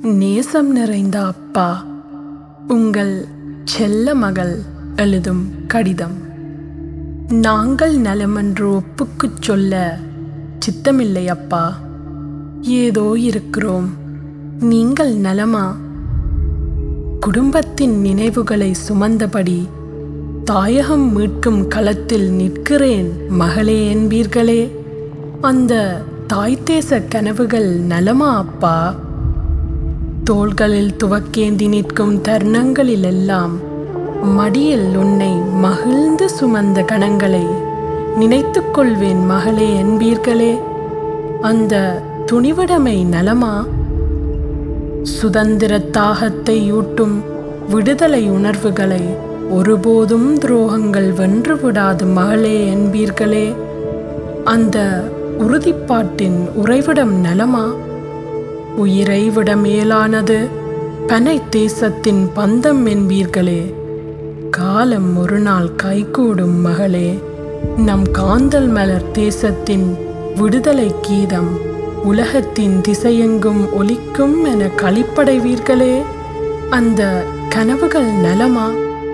நேசம் நிறைந்த அப்பா உங்கள் செல்ல மகள் எழுதும் கடிதம் நாங்கள் நலமென்று ஒப்புக்குச் சொல்ல சித்தமில்லை அப்பா ஏதோ இருக்கிறோம் நீங்கள் நலமா குடும்பத்தின் நினைவுகளை சுமந்தபடி தாயகம் மீட்கும் களத்தில் நிற்கிறேன் மகளே என்பீர்களே அந்த தாய் தேச கனவுகள் நலமா அப்பா தோள்களில் துவக்கேந்தி நிற்கும் தருணங்களிலெல்லாம் மடியில் உன்னை மகிழ்ந்து சுமந்த கணங்களை நினைத்துக் கொள்வேன் மகளே என்பீர்களே அந்த துணிவடமை நலமா சுதந்திர தாகத்தை ஊட்டும் விடுதலை உணர்வுகளை ஒருபோதும் துரோகங்கள் வென்று விடாது மகளே என்பீர்களே அந்த உறுதிப்பாட்டின் உறைவிடம் நலமா உயிரை விட மேலானது பனை தேசத்தின் பந்தம் என்பீர்களே காலம் ஒரு நாள் கைகூடும் மகளே நம் காந்தல் மலர் தேசத்தின் விடுதலை கீதம் உலகத்தின் திசையெங்கும் ஒலிக்கும் என களிப்படைவீர்களே அந்த கனவுகள் நலமா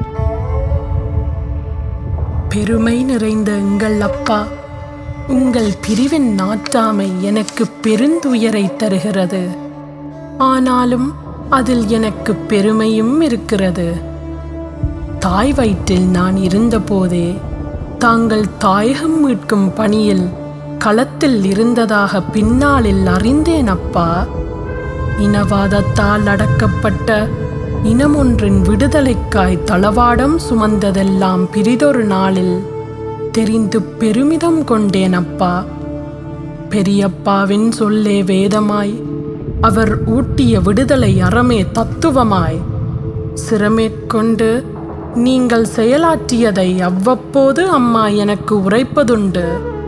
பெருமை நிறைந்த எங்கள் அப்பா உங்கள் பிரிவின் நாட்டாமை எனக்கு பெருந்துயரை தருகிறது ஆனாலும் அதில் எனக்கு பெருமையும் இருக்கிறது தாய் வயிற்றில் நான் இருந்தபோதே தாங்கள் தாயகம் மீட்கும் பணியில் களத்தில் இருந்ததாக பின்னாளில் அறிந்தேன் அப்பா இனவாதத்தால் அடக்கப்பட்ட இனமொன்றின் விடுதலைக்காய் தளவாடம் சுமந்ததெல்லாம் பிரிதொரு நாளில் தெரிந்து பெருமிதம் கொண்டேன் அப்பா பெரியப்பாவின் சொல்லே வேதமாய் அவர் ஊட்டிய விடுதலை அறமே தத்துவமாய் சிரமேற்கொண்டு நீங்கள் செயலாற்றியதை அவ்வப்போது அம்மா எனக்கு உரைப்பதுண்டு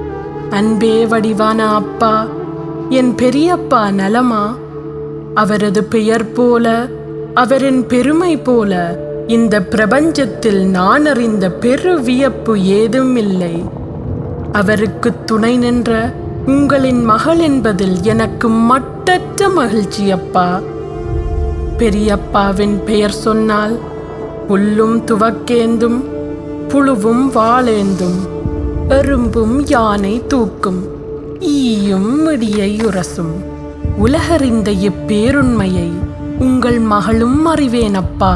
அன்பே வடிவான அப்பா என் பெரியப்பா நலமா அவரது பெயர் போல அவரின் பெருமை போல இந்த பிரபஞ்சத்தில் நான் அறிந்த பெரு வியப்பு ஏதும் இல்லை அவருக்கு துணை நின்ற உங்களின் மகள் என்பதில் எனக்கு மட்டற்ற மகிழ்ச்சி அப்பா பெரியப்பாவின் பெயர் சொன்னால் புல்லும் துவக்கேந்தும் புழுவும் வாளேந்தும் எறும்பும் யானை தூக்கும் ஈயும் இடியை உரசும் உலகறிந்த இப்பேருண்மையை உங்கள் மகளும் அறிவேன் அப்பா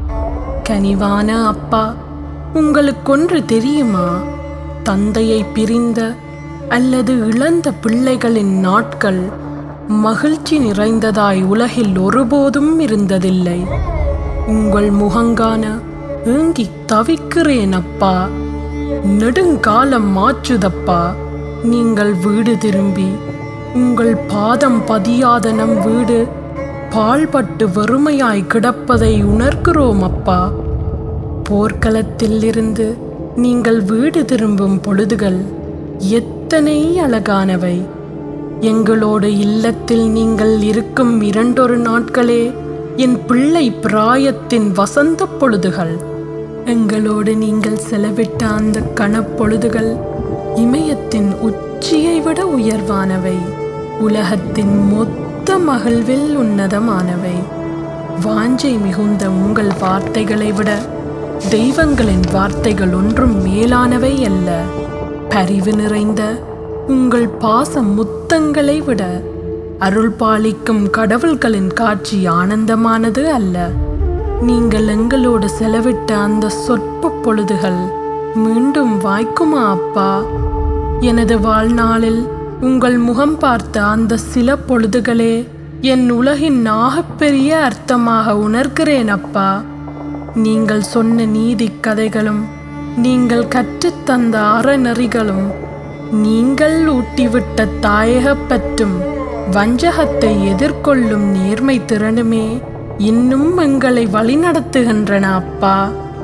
கனிவான அப்பா உங்களுக்கொன்று தெரியுமா தந்தையை பிரிந்த அல்லது இழந்த பிள்ளைகளின் நாட்கள் மகிழ்ச்சி நிறைந்ததாய் உலகில் ஒருபோதும் இருந்ததில்லை உங்கள் முகங்கான ஏங்கி தவிக்கிறேன் அப்பா நெடுங்காலம் மாற்றுதப்பா நீங்கள் வீடு திரும்பி உங்கள் பாதம் பதியாத நம் வீடு பாழ்பட்டு வறுமையாய் கிடப்பதை உணர்கிறோம் அப்பா போர்க்களத்தில் இருந்து நீங்கள் வீடு திரும்பும் பொழுதுகள் எத்தனை அழகானவை எங்களோடு இல்லத்தில் நீங்கள் இருக்கும் இரண்டொரு நாட்களே என் பிள்ளை பிராயத்தின் வசந்த பொழுதுகள் எங்களோடு நீங்கள் செலவிட்ட அந்த கணப்பொழுதுகள் இமயத்தின் உச்சியை விட உயர்வானவை உலகத்தின் மொத்த மகிழ்வில் உன்னதமானவை வாஞ்சை மிகுந்த உங்கள் வார்த்தைகளை விட தெய்வங்களின் வார்த்தைகள் ஒன்றும் மேலானவை அல்ல பரிவு நிறைந்த உங்கள் பாச முத்தங்களை விட அருள் பாலிக்கும் கடவுள்களின் காட்சி ஆனந்தமானது அல்ல நீங்கள் எங்களோடு செலவிட்ட அந்த சொற்ப பொழுதுகள் மீண்டும் வாய்க்குமா அப்பா எனது வாழ்நாளில் உங்கள் முகம் பார்த்த அந்த சில பொழுதுகளே என் உலகின் ஆகப்பெரிய அர்த்தமாக உணர்கிறேன் அப்பா நீங்கள் சொன்ன நீதி கதைகளும் நீங்கள் கற்றுத்தந்த அறநெறிகளும் நீங்கள் ஊட்டிவிட்ட தாயகப் பற்றும் வஞ்சகத்தை எதிர்கொள்ளும் நேர்மை திறனுமே இன்னும் எங்களை வழிநடத்துகின்றன அப்பா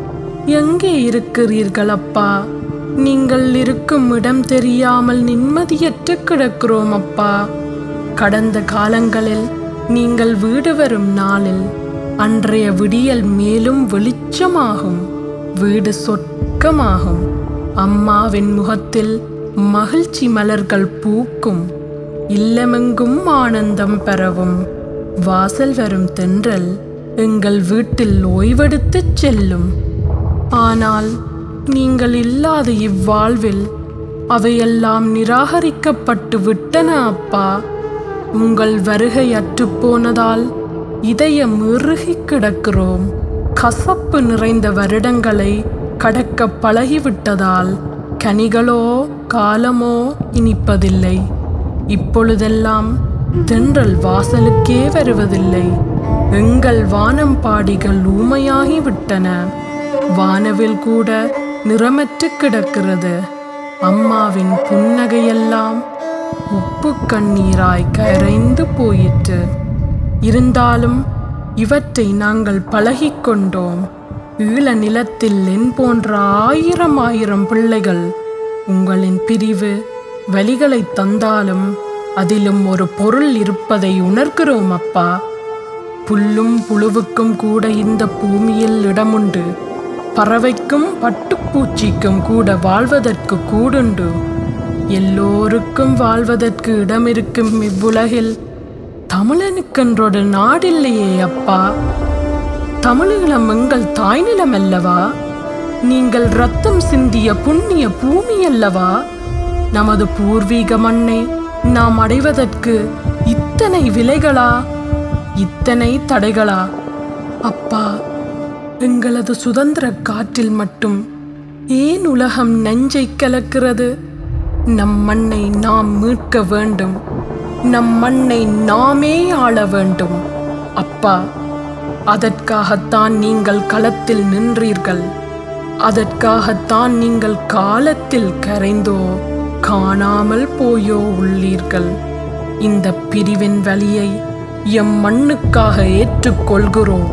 எங்கே இருக்கிறீர்கள் அப்பா நீங்கள் இருக்கும் இடம் தெரியாமல் நிம்மதியற்று கிடக்கிறோம் அப்பா கடந்த காலங்களில் நீங்கள் வீடு வரும் நாளில் அன்றைய விடியல் மேலும் வெளிச்சமாகும் வீடு சொர்க்கமாகும் அம்மாவின் முகத்தில் மகிழ்ச்சி மலர்கள் பூக்கும் இல்லமெங்கும் ஆனந்தம் பெறவும் வாசல் வரும் தென்றல் எங்கள் வீட்டில் ஓய்வெடுத்துச் செல்லும் ஆனால் நீங்கள் இல்லாத இவ்வாழ்வில் அவையெல்லாம் நிராகரிக்கப்பட்டு விட்டன அப்பா உங்கள் வருகை அற்றுப்போனதால் இதயம் இறுகி கிடக்கிறோம் கசப்பு நிறைந்த வருடங்களை கடக்க பழகிவிட்டதால் கனிகளோ காலமோ இனிப்பதில்லை இப்பொழுதெல்லாம் தென்றல் வாசலுக்கே வருவதில்லை எங்கள் வானம்பாடிகள் ஊமையாகி விட்டன வானவில் கூட நிறமற்று கிடக்கிறது அம்மாவின் புன்னகையெல்லாம் உப்பு கண்ணீராய் கரைந்து போயிற்று இருந்தாலும் இவற்றை நாங்கள் பழகிக்கொண்டோம் ஈழ நிலத்தில் என் போன்ற ஆயிரம் ஆயிரம் பிள்ளைகள் உங்களின் பிரிவு வலிகளை தந்தாலும் அதிலும் ஒரு பொருள் இருப்பதை உணர்கிறோம் அப்பா புல்லும் புழுவுக்கும் கூட இந்த பூமியில் இடமுண்டு பறவைக்கும் பட்டுப்பூச்சிக்கும் கூட வாழ்வதற்கு கூடுண்டு எல்லோருக்கும் வாழ்வதற்கு இடமிருக்கும் இவ்வுலகில் தமிழனுக்கென்றொரு நாடில்லையே அப்பா தமிழீழம் எங்கள் தாய்நிலம் அல்லவா நீங்கள் ரத்தம் சிந்திய புண்ணிய பூமி அல்லவா நமது பூர்வீக மண்ணை நாம் அடைவதற்கு இத்தனை விலைகளா இத்தனை தடைகளா அப்பா எங்களது சுதந்திர காற்றில் மட்டும் ஏன் உலகம் நெஞ்சை கலக்கிறது நம் மண்ணை நாம் மீட்க வேண்டும் நம் மண்ணை நாமே ஆள வேண்டும் அப்பா அதற்காகத்தான் நீங்கள் களத்தில் நின்றீர்கள் அதற்காகத்தான் நீங்கள் காலத்தில் கரைந்தோ காணாமல் போயோ உள்ளீர்கள் இந்த பிரிவின் வலியை எம் மண்ணுக்காக ஏற்றுக்கொள்கிறோம்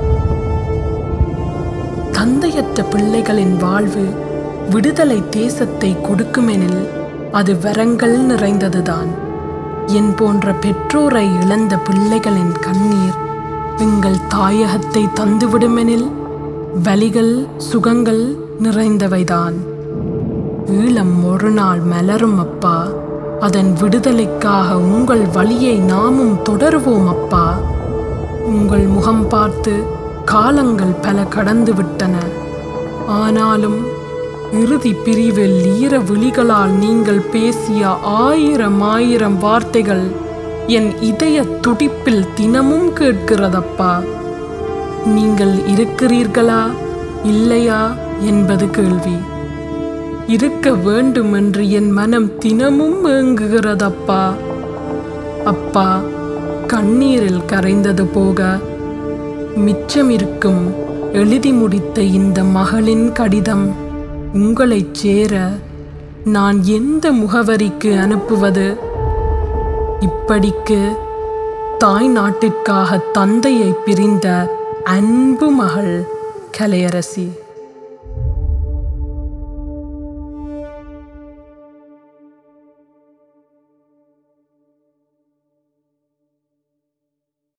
தந்தையற்ற பிள்ளைகளின் வாழ்வு விடுதலை தேசத்தை கொடுக்குமெனில் அது வரங்கள் நிறைந்ததுதான் என் போன்ற பெற்றோரை இழந்த பிள்ளைகளின் கண்ணீர் எங்கள் தாயகத்தை தந்துவிடுமெனில் வலிகள் சுகங்கள் நிறைந்தவைதான் ஈழம் ஒரு நாள் மலரும் அப்பா அதன் விடுதலைக்காக உங்கள் வழியை நாமும் தொடருவோம் அப்பா உங்கள் முகம் பார்த்து காலங்கள் பல கடந்து விட்டன ஆனாலும் இறுதி பிரிவில் ஈர விழிகளால் நீங்கள் பேசிய ஆயிரம் ஆயிரம் வார்த்தைகள் என் இதய துடிப்பில் தினமும் கேட்கிறதப்பா நீங்கள் இருக்கிறீர்களா இல்லையா என்பது கேள்வி இருக்க வேண்டும் என்று என் மனம் தினமும் ஏங்குகிறதப்பா அப்பா கண்ணீரில் கரைந்தது போக மிச்சமிருக்கும் எழுதி முடித்த இந்த மகளின் கடிதம் உங்களைச் சேர நான் எந்த முகவரிக்கு அனுப்புவது இப்படிக்கு தாய் நாட்டிற்காக தந்தையை பிரிந்த அன்பு மகள் கலையரசி